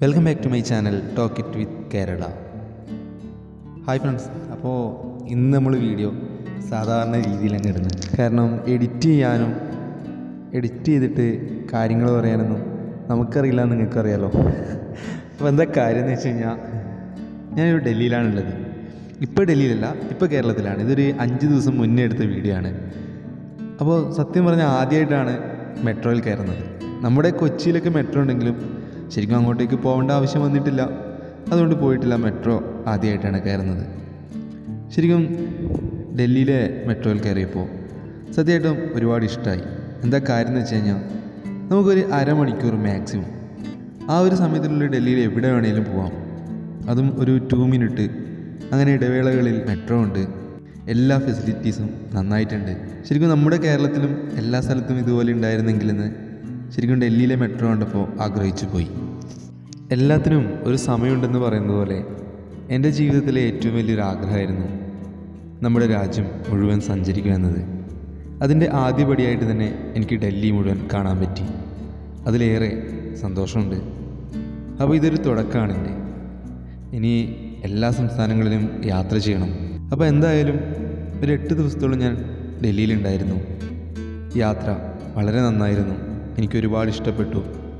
Welcome back to my channel talk it with Kerala hi friends അപ്പോൾ ഇന്ന് നമ്മൾ video സാധാരണ രീതിയിൽ അങ്ങ് ഇടുന്നത് കാരണം എഡിറ്റ് ചെയ്യാനും എഡിറ്റ് ചെയ്തിട്ട് കാര്യങ്ങൾ പറയാനൊന്നും നമുക്കറിയില്ല നിങ്ങൾക്കറിയാലോ അപ്പോൾ എന്താ കാര്യം എന്ന് വെച്ച് കഴിഞ്ഞാൽ ഞാനിവിടെ ഡൽഹിയിലാണുള്ളത് ഇപ്പോൾ ഡൽഹിയിലല്ല ഇപ്പോൾ കേരളത്തിലാണ് ഇതൊരു അഞ്ച് ദിവസം മുന്നേ എടുത്ത വീഡിയോ ആണ് അപ്പോൾ സത്യം പറഞ്ഞാൽ ആദ്യമായിട്ടാണ് മെട്രോയിൽ കയറുന്നത് നമ്മുടെ കൊച്ചിയിലൊക്കെ മെട്രോ ഉണ്ടെങ്കിലും ശരിക്കും അങ്ങോട്ടേക്ക് പോകേണ്ട ആവശ്യം വന്നിട്ടില്ല അതുകൊണ്ട് പോയിട്ടില്ല മെട്രോ ആദ്യമായിട്ടാണ് കയറുന്നത് ശരിക്കും ഡൽഹിയിലെ മെട്രോയിൽ കയറിയപ്പോൾ സത്യമായിട്ടും ഒരുപാട് ഇഷ്ടമായി എന്താ കാര്യം എന്ന് വെച്ച് കഴിഞ്ഞാൽ നമുക്കൊരു അരമണിക്കൂർ മാക്സിമം ആ ഒരു സമയത്തിനുള്ളിൽ ഡൽഹിയിൽ എവിടെ വേണേലും പോവാം അതും ഒരു ടു മിനിറ്റ് അങ്ങനെ ഇടവേളകളിൽ മെട്രോ ഉണ്ട് എല്ലാ ഫെസിലിറ്റീസും നന്നായിട്ടുണ്ട് ശരിക്കും നമ്മുടെ കേരളത്തിലും എല്ലാ സ്ഥലത്തും ഇതുപോലെ ഉണ്ടായിരുന്നെങ്കിലെന്ന് ശരിക്കും ഡൽഹിയിലെ മെട്രോ കണ്ടപ്പോൾ ആഗ്രഹിച്ചു പോയി എല്ലാത്തിനും ഒരു സമയമുണ്ടെന്ന് പറയുന്നത് പോലെ എൻ്റെ ജീവിതത്തിലെ ഏറ്റവും വലിയൊരു ആഗ്രഹമായിരുന്നു നമ്മുടെ രാജ്യം മുഴുവൻ സഞ്ചരിക്കുക എന്നത് അതിൻ്റെ ആദ്യപടിയായിട്ട് തന്നെ എനിക്ക് ഡൽഹി മുഴുവൻ കാണാൻ പറ്റി അതിലേറെ സന്തോഷമുണ്ട് അപ്പോൾ ഇതൊരു തുടക്കമാണ് എൻ്റെ ഇനി എല്ലാ സംസ്ഥാനങ്ങളിലും യാത്ര ചെയ്യണം അപ്പോൾ എന്തായാലും ഒരു എട്ട് ദിവസത്തോളം ഞാൻ ഡൽഹിയിലുണ്ടായിരുന്നു യാത്ര വളരെ നന്നായിരുന്നു എനിക്ക് ഒരുപാട് ഇഷ്ടപ്പെട്ടു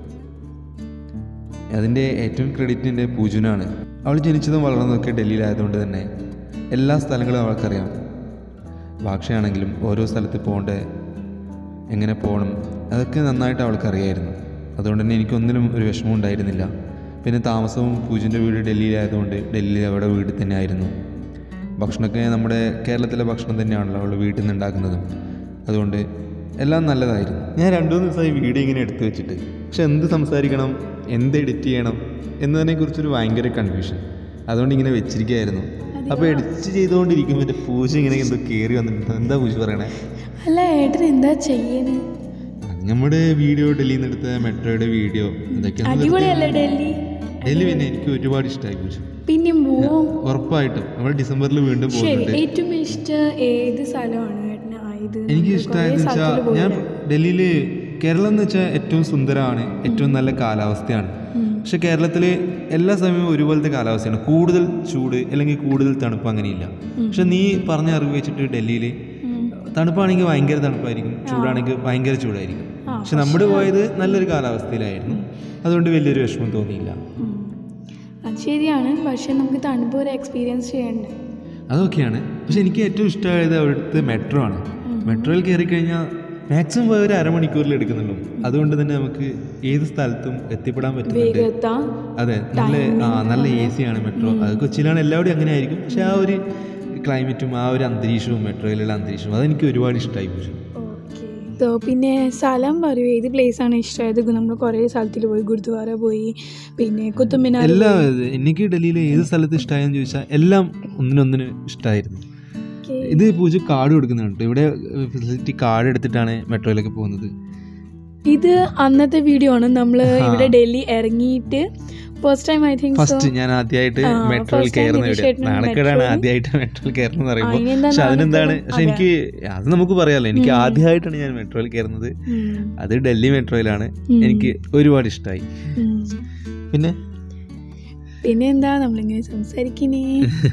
അതിൻ്റെ ഏറ്റവും ക്രെഡിറ്റ് എൻ്റെ പൂജുനാണ് അവൾ ജനിച്ചതും വളർന്നതൊക്കെ ഡൽഹിയിലായതുകൊണ്ട് തന്നെ എല്ലാ സ്ഥലങ്ങളും അവൾക്കറിയാം ഭാഷയാണെങ്കിലും ഓരോ സ്ഥലത്ത് പോകേണ്ട എങ്ങനെ പോകണം അതൊക്കെ നന്നായിട്ട് അവൾക്കറിയായിരുന്നു അതുകൊണ്ട് തന്നെ എനിക്കൊന്നിനും ഒരു വിഷമം ഉണ്ടായിരുന്നില്ല പിന്നെ താമസവും പൂജിൻ്റെ വീട് ഡൽഹിയിലായതുകൊണ്ട് ഡൽഹിയിൽ അവിടെ വീട്ടിൽ തന്നെ ആയിരുന്നു ഭക്ഷണമൊക്കെ നമ്മുടെ കേരളത്തിലെ ഭക്ഷണം തന്നെയാണല്ലോ അവൾ വീട്ടിൽ നിന്ന് ഉണ്ടാക്കുന്നതും അതുകൊണ്ട് എല്ലാം നല്ലതായിരുന്നു ഞാൻ രണ്ടു മൂന്ന് ദിവസമായി വീഡിയോ ഇങ്ങനെ എടുത്തു വെച്ചിട്ട് പക്ഷെ എന്ത് സംസാരിക്കണം എന്ത് എഡിറ്റ് ചെയ്യണം എന്നതിനെക്കുറിച്ചൊരു ഭയങ്കര കൺഫ്യൂഷൻ അതുകൊണ്ട് ഇങ്ങനെ വെച്ചിരിക്കുകയായിരുന്നു അപ്പോൾ എഡിറ്റ് ചെയ്തുകൊണ്ടിരിക്കുമ്പോൾ എൻ്റെ പൂജ ഇങ്ങനെ എന്തോ കയറി വന്നിട്ടുണ്ട് എന്താ പൂജ പറയണേ അല്ല ഏട്ടൻ എന്താ ചെയ്യണേ അത് നമ്മുടെ വീഡിയോ ഡൽഹിയിൽ നിന്ന് എടുത്ത മെട്രോയുടെ വീഡിയോ എന്തൊക്കെയാണ് അടിപൊളിയല്ലേ ഡൽഹി ഡൽഹി പിന്നെ എനിക്ക് ഒരുപാട് ഇഷ്ടമായി പൂജ പിന്നെയും പോവും ഉറപ്പായിട്ടും നമ്മൾ ഡിസംബറിൽ വീണ്ടും ശരി പോകുന്നുണ്ട് ഏറ്റവും ഇഷ്ടം ഏത് സ്ഥലമാണ് ഏട്ടന് ആയത് എനിക്ക് ഇഷ്ടമായതെന്ന് വെച്ചാൽ ഞാൻ ഡൽഹിയിൽ കേരളം എന്ന് വെച്ചാൽ ഏറ്റവും സുന്ദരമാണ് ഏറ്റവും നല്ല കാലാവസ്ഥയാണ് പക്ഷെ കേരളത്തിൽ എല്ലാ സമയവും ഒരുപോലത്തെ കാലാവസ്ഥയാണ് കൂടുതൽ ചൂട് അല്ലെങ്കിൽ കൂടുതൽ തണുപ്പ് അങ്ങനെയില്ല പക്ഷെ നീ പറഞ്ഞ അറിവ് വെച്ചിട്ട് ഡൽഹിയിൽ തണുപ്പാണെങ്കിൽ ഭയങ്കര തണുപ്പായിരിക്കും ചൂടാണെങ്കിൽ ഭയങ്കര ചൂടായിരിക്കും പക്ഷെ നമ്മൾ പോയത് നല്ലൊരു കാലാവസ്ഥയിലായിരുന്നു അതുകൊണ്ട് വലിയൊരു വിഷമം തോന്നിയില്ല അത് ശരിയാണ് പക്ഷെ നമുക്ക് തണുപ്പ് ഒരു എക്സ്പീരിയൻസ് ചെയ്യണ്ടേ അതൊക്കെയാണ് പക്ഷെ എനിക്ക് ഏറ്റവും ഇഷ്ടമായത് അവിടുത്തെ മെട്രോ ആണ് മെട്രോയിൽ കയറി കഴിഞ്ഞാൽ മാക്സിമം പോയ ഒരു അരമണിക്കൂറിൽ എടുക്കുന്നുള്ളൂ അതുകൊണ്ട് തന്നെ നമുക്ക് ഏത് സ്ഥലത്തും എത്തിപ്പെടാൻ പറ്റുന്നുണ്ട് വേഗത്താ അതെ നല്ല ആ നല്ല എ സി ആണ് മെട്രോ അത് കൊച്ചിയിലാണ് എല്ലാവരും അങ്ങനെ ആയിരിക്കും പക്ഷെ ആ ഒരു ക്ലൈമറ്റും ആ ഒരു അന്തരീക്ഷവും മെട്രോയിലുള്ള അന്തരീക്ഷവും അതെനിക്ക് ഒരുപാട് ഇഷ്ടമായി പോയി ഓക്കെ പിന്നെ സ്ഥലം പറയൂ ഏത് place ആണ് ഇഷ്ടമായത് നമ്മൾ കുറേ സ്ഥലത്തിൽ പോയി ഗുരുദ്വാര പോയി പിന്നെ കുത്തുമിനാർ എല്ലാ എനിക്ക് ഡൽഹിയിൽ ഏത് സ്ഥലത്ത് ഇഷ്ടമായെന്ന് ചോദിച്ചാൽ എല്ലാം ഒന്നിനൊന്നിന് ഇഷ്ടമായിരുന്നു Okay. ഇത് പൂജ കാർഡ് കൊടുക്കുന്നുണ്ട് ഇവിടെ ഫെസിലിറ്റി കാർഡ് എടുത്തിട്ടാണ് മെട്രോയിലേക്ക് പോകുന്നത് ഇത് അന്നത്തെ വീഡിയോ ആണ് നമ്മൾ ഇവിടെ ഡൽഹി ഇറങ്ങിയിട്ട് first time I think first ഞാൻ ആദ്യമായിട്ട് ആ, മെട്രോയിൽ first time കയറുന്ന വീഡിയോ നിധിഷേട്ടന് നാണക്കേടാണ് മെട്രോയിൽ- ആദ്യമായിട്ട് മെട്രോയിൽ കയറുന്നത് പറയുമ്പോൾ അതിനെന്താ പക്ഷെ അതിനെന്താണ് നാണക്കേട്? പക്ഷെ എനിക്ക് അത് നമുക്ക് പറയാമല്ലോ എനിക്ക് ആദ്യമായിട്ടാണ് ഞാൻ മെട്രോയിൽ കയറുന്നത് അത് ഡൽഹി മെട്രോയിലാണ് എനിക്ക് ഒരുപാട് ഇഷ്ടമായി പിന്നെ പിന്നെ എന്താ നമ്മളിങ്ങനെ സംസാരിക്കുന്നേ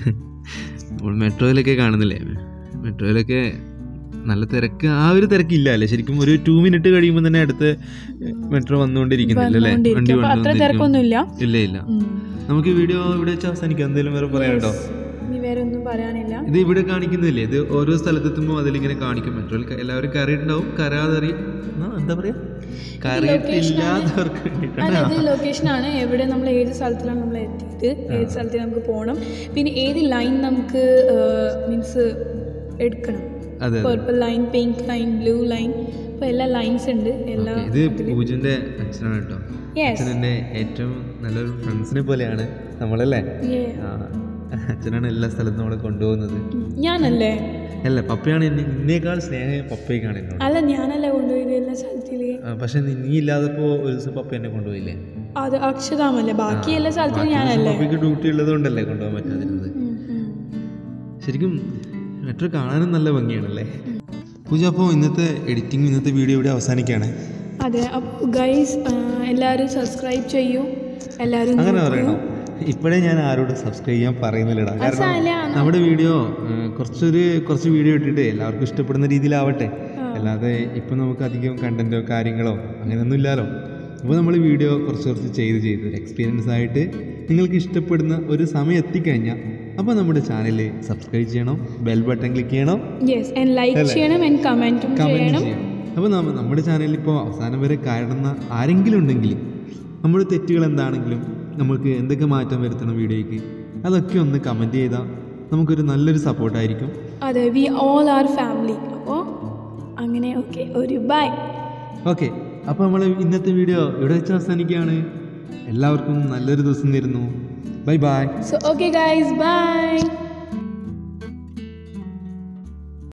നമ്മൾ മെട്രോയിലൊക്കെ കാണുന്നില്ലേ മെട്രോയിലൊക്കെ നല്ല തിരക്ക് ആ ഒരു തിരക്കില്ല അല്ലേ ശരിക്കും ഒരു ടു മിനിറ്റ് കഴിയുമ്പോൾ തന്നെ അടുത്ത മെട്രോ വന്നുകൊണ്ടിരിക്കുന്നില്ല അല്ലേ വണ്ടി വന്നുകൊണ്ടിരിക്കും. അപ്പൊ അത്ര വന്നുകൊണ്ടിരിക്കും തിരക്കൊന്നുമില്ല ഇല്ല ഇല്ല നമുക്ക് ഈ വീഡിയോ ഇവിടെ വെച്ച് അവസാനിക്കാം എന്തെങ്കിലും വേറെ പറയാനുണ്ടോ ഇനി വേറെ ഒന്നും പറയാനില്ല ഇത് ഇവിടെ കാണിക്കുന്നില്ലേ ഇത് ഓരോ സ്ഥലത്തെത്തുമ്പോൾ അതിലിങ്ങനെ കാണിക്കും മെട്രോയിൽ ക- എല്ലാവരും കയറിയിട്ടുണ്ടാവും കരാതറി ആ, എന്താ പറയാ കയറിയിട്ടില്ലാത്തവർക്ക് വേണ്ടിയിട്ടാണ് അല്ല ഇത് ലൊക്കേഷൻ ആണ് എവിടെ നമ്മൾ ഏത് സ്ഥലത്തിലാണ് നമ്മൾ എത്തിയത് ഏത് സ്ഥലത്തിൽ നമുക്ക് പോകണം പിന്നെ ഏത് ലൈൻ നമുക്ക് മീൻസ് എടുക്കണം അതെ അതെ purple line pink line blue line അപ്പോൾ എല്ലാ ലൈൻസ് ഉണ്ട് എല്ലാ ഇത് പൂജന്റെ അച്ഛനാണ് കേട്ടോ യെസ് അച്ഛൻ എൻ്റെ ഏറ്റവും നല്ലൊരു ഫ്രണ്ട്സിനെ പോലെയാണ് നമ്മളല്ലേ ആ, അച്ഛനാണ് എല്ലാ സ്ഥലത്തും നമ്മളെ കൊണ്ടുപോകുന്നത് ഞാനല്ലേ അല്ല പപ്പയാണ് എന്നെ ഇന്നേക്കാൾ സ്നേഹം പപ്പയ്ക്കാണ് എന്നോട് അല്ല ഞാനല്ലേ കൊണ്ടുപോയത് എല്ലാ സ്ഥലത്തില് ആ, പക്ഷെ നീ നീ ഇല്ലാതപ്പോ ഒരു ദിവസം പപ്പ എന്നെ കൊണ്ടുപോയില്ലേ അത് അക്ഷതാമല്ലേ ബാക്കി എല്ലാ സ്ഥലത്തിലും ഞാനല്ലേ പപ്പയ്ക്ക് ഡ്യൂട്ടി ഉള്ളത് കൊണ്ടല്ലേ കൊണ്ടുപോകാൻ പറ്റാതിരുന്നത് ഉം, ഉം. ശരിക്കും മെട്രോ കാണാനും നല്ല ഭംഗിയാണല്ലേ പൂജ അപ്പോൾ ഇന്നത്തെ എഡിറ്റിംഗ് ഇന്നത്തെ വീഡിയോ ഇവിടെ അവസാനിക്കുകയാണ് അതെ അപ്പോൾ ഗൈസ് എല്ലാവരും സബ്സ്ക്രൈബ് ചെയ്യൂ എല്ലാവരും അങ്ങനെ പറയണോ ഇപ്പോഴേ ഞാൻ ആരോടും സബ്സ്ക്രൈബ് ചെയ്യാൻ പറയുന്നില്ലടാ കാരണം സാല നമ്മുടെ വീഡിയോ ഏഹ്, കുറച്ചൊരു കുറച്ച് വീഡിയോ ഇട്ടിട്ട് എല്ലാവർക്കും ഇഷ്ടപ്പെടുന്ന രീതിയിലാവട്ടെ അല്ലാതെ ഇപ്പം നമുക്ക് അധികം കണ്ടൻറ്റോ കാര്യങ്ങളോ അങ്ങനെയൊന്നും ഇല്ലല്ലോ അപ്പോൾ നമ്മൾ വീഡിയോ കുറച്ച് കുറച്ച് ചെയ്ത് ചെയ്ത് ഒരു എക്സ്പീരിയൻസ് ആയിട്ട് നിങ്ങൾക്ക് ഇഷ്ടപ്പെടുന്ന ഒരു സമയം എത്തിക്കഴിഞ്ഞാൽ അപ്പോൾ നമ്മുടെ ചാനൽ സബ്സ്ക്രൈബ് ചെയ്യണം ബെൽ ബട്ടൺ ക്ലിക്ക് ചെയ്യണം യെസ് ആൻഡ് ലൈക്ക് ചെയ്യണം ആൻഡ് കമൻറ്റും കമൻറ്റ് ചെയ്യണം ചെയ്യണം അപ്പോൾ നമ്മ നമ്മുടെ ചാനലിൽ ഇപ്പോൾ അവസാനം വരെ കാണുന്ന ആരെങ്കിലും ഉണ്ടെങ്കിൽ നമ്മുടെ തെറ്റുകൾ എന്താണെങ്കിലും നമുക്ക് എന്തൊക്കെ മാറ്റം വരുത്തണം വീഡിയോയ്ക്ക് അതൊക്കെ ഒന്ന് കമൻറ്റ് ചെയ്താൽ നമുക്കൊരു നല്ലൊരു സപ്പോർട്ടായിരിക്കും അതെ വി ഓൾ ആർ ഫാമിലി അപ്പോൾ അങ്ങനെ ഓക്കെ ഒരു ബൈ ഓക്കെ അപ്പോൾ നമ്മൾ ഇന്നത്തെ വീഡിയോ ഇവിടെ വെച്ച് അവസാനിക്കുകയാണ് എല്ലാവർക്കും നല്ലൊരു ദിവസം തരുന്നു bye bye so okay guys by